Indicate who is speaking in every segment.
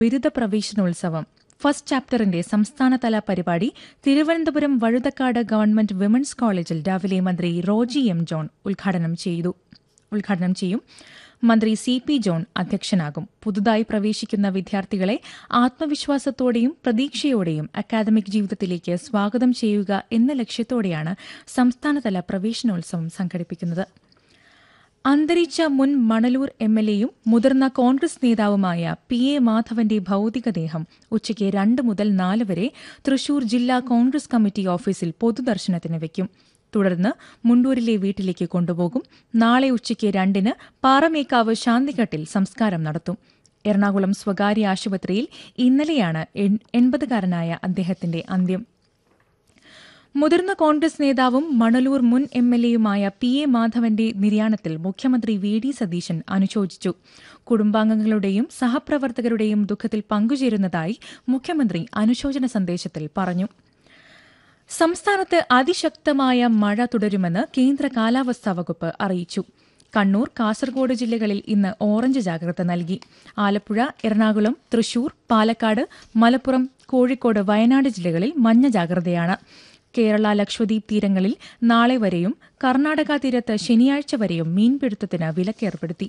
Speaker 1: ബിരുദ പ്രവേശനോത്സവം ഫസ്റ്റ് ചാപ്റ്ററിന്റെ സംസ്ഥാനതല പരിപാടി തിരുവനന്തപുരം വഴുതക്കാട് ഗവൺമെന്റ് വിമൻസ് കോളേജിൽ രാവിലെ മന്ത്രി റോജി എം ജോൺ ഉദ്ഘാടനം ചെയ്തു ഉദ്ഘാടനം ചെയ്യും മന്ത്രി സി പി ജോൺ അധ്യക്ഷനാകും പുതുതായി പ്രവേശിക്കുന്ന വിദ്യാർത്ഥികളെ ആത്മവിശ്വാസത്തോടെയും പ്രതീക്ഷയോടെയും അക്കാദമിക് ജീവിതത്തിലേക്ക് സ്വാഗതം ചെയ്യുക എന്ന ലക്ഷ്യത്തോടെയാണ് സംസ്ഥാനതല പ്രവേശനോത്സവം സംഘടിപ്പിക്കുന്നത് അന്തരിച്ച മുൻ മണലൂർ എം എൽ എയും മുതിർന്ന കോൺഗ്രസ് നേതാവുമായ പി എ മാധവന്റെ ഭൌതികദേഹം ഉച്ചയ്ക്ക് രണ്ട് മുതൽ നാല് വരെ തൃശൂർ ജില്ലാ കോൺഗ്രസ് കമ്മിറ്റി ഓഫീസിൽ പൊതുദർശനത്തിന് വയ്ക്കും തുടർന്ന് മുണ്ടൂരിലെ വീട്ടിലേക്ക് കൊണ്ടുപോകും നാളെ ഉച്ചയ്ക്ക് രണ്ടിന് പാറമേക്കാവ് ശാന്തിഘട്ടിൽ സംസ്കാരം നടത്തും എറണാകുളം സ്വകാര്യ ആശുപത്രിയിൽ ഇന്നലെയാണ് എൺ- എൺപതുകാരനായ അദ്ദേഹത്തിന്റെ അന്ത്യം മുതിർന്ന കോൺഗ്രസ് നേതാവും മണലൂർ മുൻ എം എൽ എയുമായ പി എ മാധവന്റെ നിര്യാണത്തിൽ മുഖ്യമന്ത്രി വി ഡി സതീശൻ അനുശോചിച്ചു കുടുംബാംഗങ്ങളുടെയും സഹപ്രവർത്തകരുടെയും ദുഃഖത്തിൽ പങ്കുചേരുന്നതായി മുഖ്യമന്ത്രി അനുശോചന സന്ദേശത്തിൽ പറഞ്ഞു സംസ്ഥാനത്ത് അതിശക്തമായ മഴ തുടരുമെന്ന് കേന്ദ്ര കാലാവസ്ഥാ വകുപ്പ് അറിയിച്ചു കണ്ണൂർ കാസർഗോഡ് ജില്ലകളിൽ ഇന്ന് ഓറഞ്ച് ജാഗ്രത നൽകി ആലപ്പുഴ എറണാകുളം തൃശൂർ പാലക്കാട് മലപ്പുറം കോഴിക്കോട് വയനാട് ജില്ലകളിൽ മഞ്ഞ ജാഗ്രതയാണ് കേരള ലക്ഷദ്വീപ് തീരങ്ങളിൽ നാളെ വരെയും കർണാടക തീരത്ത് ശനിയാഴ്ച വരെയും മീൻപിടുത്തത്തിന് വിലക്കേർപ്പെടുത്തി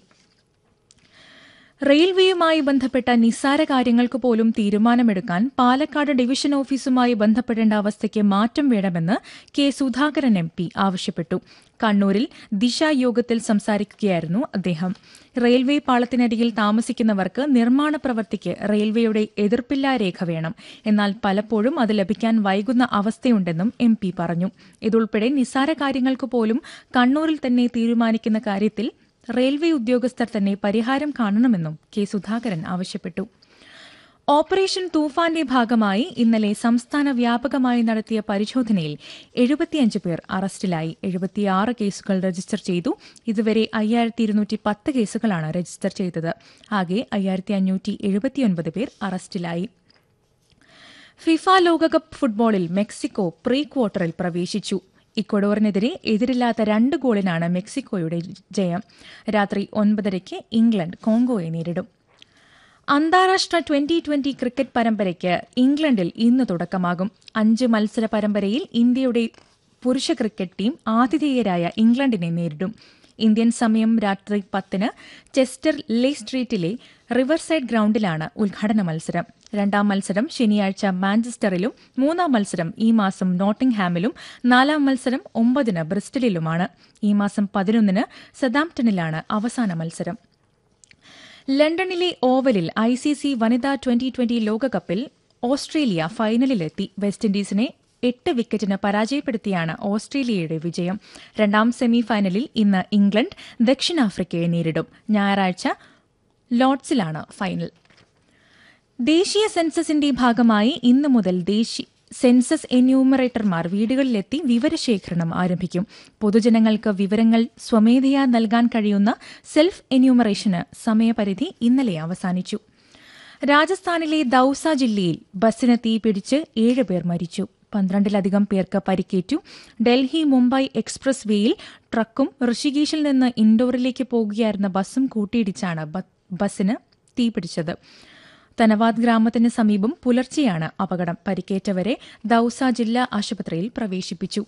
Speaker 1: റെയിൽവേയുമായി ബന്ധപ്പെട്ട നിസ്സാര കാര്യങ്ങൾക്ക് പോലും തീരുമാനമെടുക്കാൻ പാലക്കാട് ഡിവിഷൻ ഓഫീസുമായി ബന്ധപ്പെടേണ്ട അവസ്ഥയ്ക്ക് മാറ്റം വേണമെന്ന് കെ സുധാകരൻ എം പി ആവശ്യപ്പെട്ടു കണ്ണൂരിൽ ദിശ യോഗത്തിൽ സംസാരിക്കുകയായിരുന്നു അദ്ദേഹം റെയിൽവേ പാളത്തിനരികിൽ താമസിക്കുന്നവർക്ക് നിർമ്മാണ പ്രവൃത്തിക്ക് റെയിൽവേയുടെ എതിർപ്പില്ലാ രേഖ വേണം എന്നാൽ പലപ്പോഴും അത് ലഭിക്കാൻ വൈകുന്ന അവസ്ഥയുണ്ടെന്നും എം പി പറഞ്ഞു ഇതുൾപ്പെടെ നിസ്സാര കാര്യങ്ങൾക്ക് പോലും കണ്ണൂരിൽ തന്നെ തീരുമാനിക്കുന്ന കാര്യത്തിൽ റെയിൽവേ ഉദ്യോഗസ്ഥർ തന്നെ പരിഹാരം കാണണമെന്നും കെ സുധാകരൻ ആവശ്യപ്പെട്ടു ഓപ്പറേഷൻ തൂഫാന്റെ ഭാഗമായി ഇന്നലെ സംസ്ഥാന വ്യാപകമായി നടത്തിയ പരിശോധനയിൽ എഴുപത്തിയഞ്ച് പേർ അറസ്റ്റിലായി എഴുപത്തിയാറ് കേസുകൾ രജിസ്റ്റർ ചെയ്തു ഇതുവരെ അയ്യായിരത്തി ഇരുന്നൂറ്റി പത്ത് കേസുകളാണ് രജിസ്റ്റർ ചെയ്തത് ആകെ അയ്യായിരത്തി അഞ്ഞൂറ്റി എഴുപത്തിയൊൻപത് പേർ അറസ്റ്റിലായി ഫിഫ ലോകകപ്പ് ഫുട്ബോളിൽ മെക്സിക്കോ പ്രീ ക്വാർട്ടറിൽ പ്രവേശിച്ചു ഇക്വഡോറിനെതിരെ എതിരില്ലാത്ത രണ്ട് ഗോളിനാണ് മെക്സിക്കോയുടെ ജയം രാത്രി ഒൻപതരയ്ക്ക് ഇംഗ്ലണ്ട് കോങ്കോയെ നേരിടും അന്താരാഷ്ട്ര ട്വന്റി ട്വന്റി ക്രിക്കറ്റ് പരമ്പരയ്ക്ക് ഇംഗ്ലണ്ടിൽ ഇന്ന് തുടക്കമാകും അഞ്ച് മത്സര പരമ്പരയിൽ ഇന്ത്യയുടെ പുരുഷ ക്രിക്കറ്റ് ടീം ആതിഥേയരായ ഇംഗ്ലണ്ടിനെ നേരിടും ഇന്ത്യൻ സമയം രാത്രി പത്തിന് ചെസ്റ്റർ ലേ സ്ട്രീറ്റിലെ റിവർസൈഡ് ഗ്രൌണ്ടിലാണ് ഉദ്ഘാടന മത്സരം രണ്ടാം മത്സരം ശനിയാഴ്ച മാഞ്ചസ്റ്ററിലും മൂന്നാം മത്സരം ഈ മാസം നോട്ടിംഗ്ഹാമിലും നാലാം മത്സരം ഒമ്പതിന് ബ്രിസ്റ്റലിലുമാണ് ഈ മാസം പതിനൊന്നിന് സതാംപ്ടണിലാണ് അവസാന മത്സരം ലണ്ടനിലെ ഓവലിൽ ഐ സി സി വനിതാ ട്വന്റി ട്വന്റി ലോകകപ്പിൽ ഓസ്ട്രേലിയ ഫൈനലിലെത്തി വെസ്റ്റ് ഇൻഡീസിനെ എട്ട് വിക്കറ്റിന് പരാജയപ്പെടുത്തിയാണ് ഓസ്ട്രേലിയയുടെ വിജയം രണ്ടാം സെമി ഫൈനലിൽ ഇന്ന് ഇംഗ്ലണ്ട് ദക്ഷിണാഫ്രിക്കയെ നേരിടും ഞായറാഴ്ച ലോർഡ്സിലാണ് ഫൈനൽ ദേശീയ സെൻസസിന്റെ ഭാഗമായി ഇന്നു മുതൽ ദേശീയ സെൻസസ് എന്യൂമറേറ്റർമാർ വീടുകളിലെത്തി വിവരശേഖരണം ആരംഭിക്കും പൊതുജനങ്ങൾക്ക് വിവരങ്ങൾ സ്വമേധയാ നൽകാൻ കഴിയുന്ന സെൽഫ് എന്യൂമറേഷന് സമയപരിധി ഇന്നലെ അവസാനിച്ചു രാജസ്ഥാനിലെ ദൌസ ജില്ലയിൽ ബസ്സിന് തീപിടിച്ച് ഏഴ് പേർ മരിച്ചു പന്ത്രണ്ടിലധികം പേർക്ക് പരിക്കേറ്റു ഡൽഹി മുംബൈ എക്സ്പ്രസ് വേയിൽ ട്രക്കും ഋഷികേശിൽ നിന്ന് ഇൻഡോറിലേക്ക് പോകുകയായിരുന്ന ബസ്സും കൂട്ടിയിടിച്ചാണ് ബ- ബസ്സിന് തീപിടിച്ചത് തനവാദ് ഗ്രാമത്തിന് സമീപം പുലർച്ചെയാണ് അപകടം പരിക്കേറ്റവരെ ദൌസ ജില്ലാ ആശുപത്രിയിൽ പ്രവേശിപ്പിച്ചു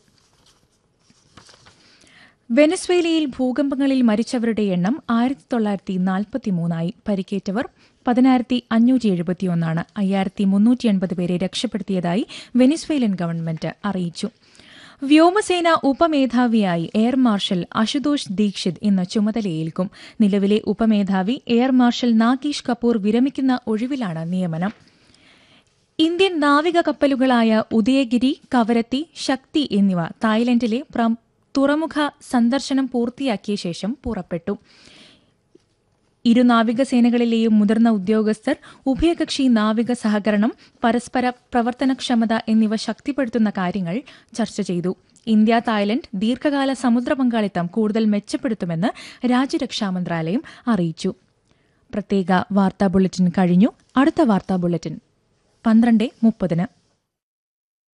Speaker 1: വെനസ്വേലയിൽ ഭൂകമ്പങ്ങളിൽ മരിച്ചവരുടെ എണ്ണം ആയിരത്തി തൊള്ളായിരത്തി നാൽപ്പത്തിമൂന്നായി പരിക്കേറ്റവർ പതിനായിരത്തി അഞ്ഞൂറ്റി എഴുപത്തിയൊന്നാണ് അയ്യായിരത്തി മുന്നൂറ്റി എൺപത് പേരെ രക്ഷപ്പെടുത്തിയതായി വെനസ്വേലൻ ഗവൺമെന്റ് അറിയിച്ചു വ്യോമസേന ഉപമേധാവിയായി എയർ മാർഷൽ അശുതോഷ് ദീക്ഷിത് ഇന്ന് ചുമതലയേൽക്കും നിലവിലെ ഉപമേധാവി എയർ മാർഷൽ നാഗേഷ് കപൂർ വിരമിക്കുന്ന ഒഴിവിലാണ് നിയമനം ഇന്ത്യൻ നാവിക കപ്പലുകളായ ഉദയഗിരി കവരത്തി ശക്തി എന്നിവ തായ്ലൻഡിലെ പ്രം- തുറമുഖ സന്ദർശനം പൂർത്തിയാക്കിയ ശേഷം പുറപ്പെട്ടു ഇരു നാവികസേനകളിലെയും മുതിർന്ന ഉദ്യോഗസ്ഥർ ഉഭയകക്ഷി നാവിക സഹകരണം പരസ്പര പ്രവർത്തനക്ഷമത എന്നിവ ശക്തിപ്പെടുത്തുന്ന കാര്യങ്ങൾ ചർച്ച ചെയ്തു ഇന്ത്യ തായ്ലൻഡ് ദീർഘകാല സമുദ്ര പങ്കാളിത്തം കൂടുതൽ മെച്ചപ്പെടുത്തുമെന്ന് രാജ്യരക്ഷാ മന്ത്രാലയം അറിയിച്ചു പ്രത്യേക വാർത്താ ബുള്ളറ്റിൻ കഴിഞ്ഞു അടുത്ത വാർത്താ ബുള്ളറ്റിൻ പന്ത്രണ്ട് മുപ്പതിന്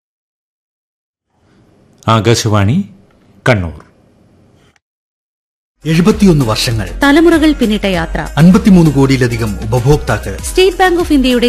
Speaker 2: ആകാശവാണി കണ്ണൂർ എഴുപത്തിയൊന്ന് വർഷങ്ങൾ
Speaker 3: തലമുറകൾ പിന്നിട്ട യാത്ര
Speaker 2: അൻപത്തിമൂന്ന് കോടിയിലധികം ഉപഭോക്താക്കൾ
Speaker 3: സ്റ്റേറ്റ് ബാങ്ക് ഓഫ് ഇന്ത്യയുടെ